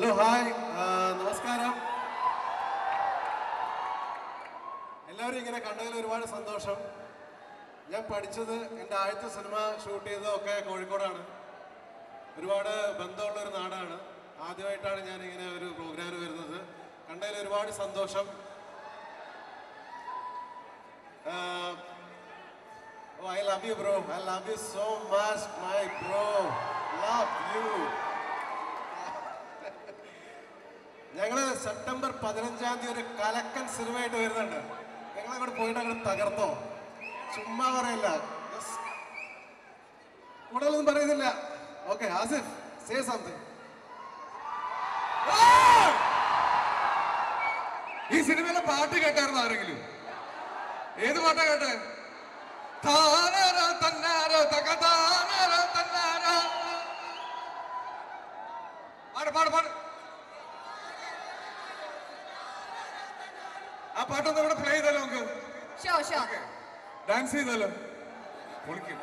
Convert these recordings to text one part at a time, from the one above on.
Hello hi നമസ്കാരം എല്ലാവരും ഇങ്ങനെ കണ്ടതിൽ ഒരുപാട് സന്തോഷം ഞാൻ പഠിച്ചത് എൻ്റെ ആദ്യത്തെ സിനിമ ഷൂട്ട് ചെയ്തതൊക്കെ കോഴിക്കോടാണ് ഒരുപാട് ബന്ധമുള്ള ഒരു നാടാണ് ആദ്യമായിട്ടാണ് ഞാൻ ഇങ്ങനെ ഒരു പ്രോഗ്രാമിന് വരുന്നത് കണ്ടതിൽ ഒരുപാട് സന്തോഷം Oh, I love you, bro. I love you so much, my bro. Love you. ഞങ്ങള് സെപ്റ്റംബർ പതിനഞ്ചാം തീയതി ഒരു കലക്കൻ സിനിമയായിട്ട് വരുന്നുണ്ട് നിങ്ങൾ അങ്ങോട്ട് പോയിട്ട് അങ്ങോട്ട് തകർത്തോ ചുമ്മാ പറയല്ല Just കൂടുതലൊന്നും പറയുന്നില്ല ഓക്കെ ആസിഫ് സേ സംതിങ് ഈ സിനിമയിലെ പാട്ട് കേട്ടായിരുന്നു ആരെങ്കിലും ഏത് പാട്ടാ കേട്ടെ താനാരോ തന്നാരോ തക താനാരോ തന്നാരോ പാട് പാട് പാട് ആ പാട്ടൊന്ന് ഇവിടെ പ്ലേ ചെയ്താലോ നമുക്ക് ഷോ ഷോ ഡാൻസ് ചെയ്താലോ പൊളിക്കും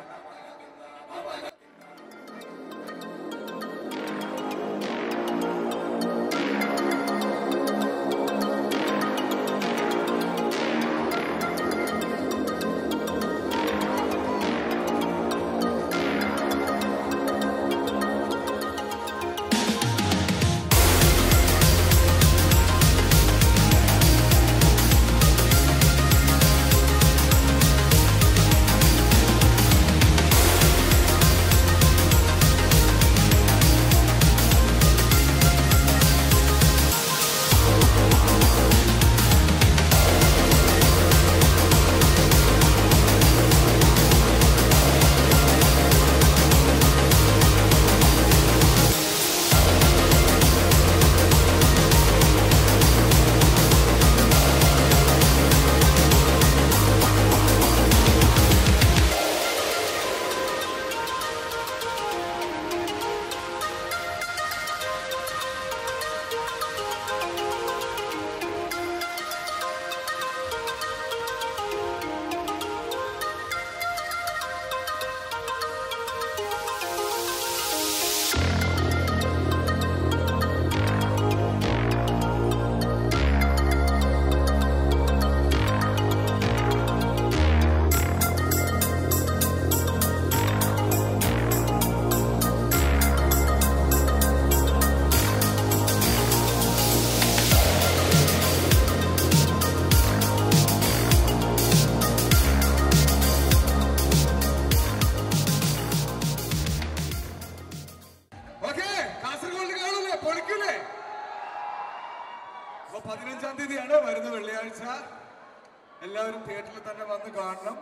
ഓക്കെ കാസർഗോഡ് കാണൂലേ പൊളിക്കൂലേ അപ്പൊ പതിനഞ്ചാം തീയതിയാണ് വരുന്ന വെള്ളിയാഴ്ച എല്ലാവരും തിയേറ്ററിൽ തന്നെ വന്ന് കാണണം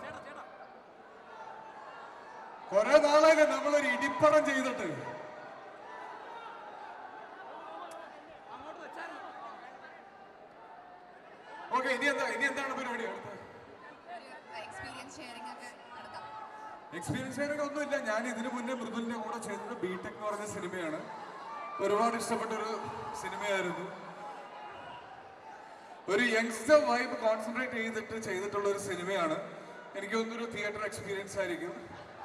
കുറെ നാളായില്ലേ നമ്മളൊരു ഇടിപ്പടം ചെയ്തിട്ട് ഓക്കെ ഇനി എന്താ ഇനി എന്താണ് പരിപാടി അടുത്ത എക്സ്പീരിയൻസ് ഷെയറിംഗ് ഒക്കെ നടത്താം എക്സ്പീരിയൻസ് ചെയ്യാനൊക്കെ ഒന്നുമില്ല ഞാൻ ഇതിനു മുന്നേ മൃദുലിന്റെ കൂടെ ചെയ്തത് ബിടെക് എന്ന് പറഞ്ഞ സിനിമയാണ് ഒരുപാട് ഇഷ്ടപ്പെട്ട ഒരു സിനിമയായിരുന്നു ഒരു യങ്സ്റ്റർ വൈബ് കോൺസെൻട്രേറ്റ് ചെയ്തിട്ട് ചെയ്തിട്ടുള്ള ഒരു സിനിമയാണ് എനിക്ക് തോന്നുന്നൊരു തിയേറ്റർ എക്സ്പീരിയൻസ് ആയിരിക്കും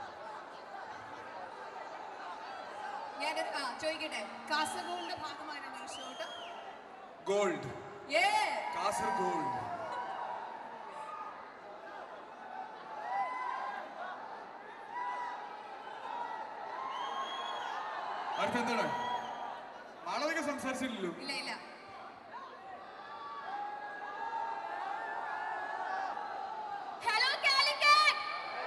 ഞാൻ ആ ചോദിക്കട്ടെ കാസർഗോഡിന്റെ ഭാഗമായിരുന്നു ഈ ഷോട്ട് ഗോൾഡ് ഏ കാസർഗോൾഡ് അടുത്ത എന്താണ് മാളവിക സംസാരിച്ചില്ലല്ലോ ഇല്ല ഇല്ല ഹലോ കാലിക്കറ്റ്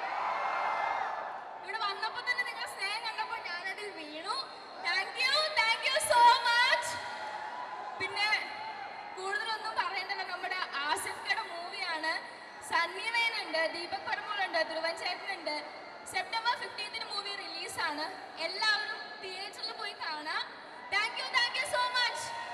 ഇവിടെ വന്നപ്പോൾ തന്നെ നിങ്ങൾ സ്നേഹം കണ്ടപ്പോൾ ഞാനതിൽ വീണു thank you thank you so much പിന്നെ കൂടുതലൊന്നും പറയണ്ടല്ലോ നമ്മുടെ ആസിഫ്കയുടെ മൂവിയാണ് സണ്ണിവേനുണ്ട് ദീപക് പരമോളുണ്ട് ധ്രുവൻ ചേട്ടനുണ്ട് സെപ്റ്റംബർ ഫിഫ്റ്റീൻത്തിന് മൂവി റിലീസാണ് എല്ലാവരും തിയേറ്ററിൽ പോയി കാണാം thank you thank you so much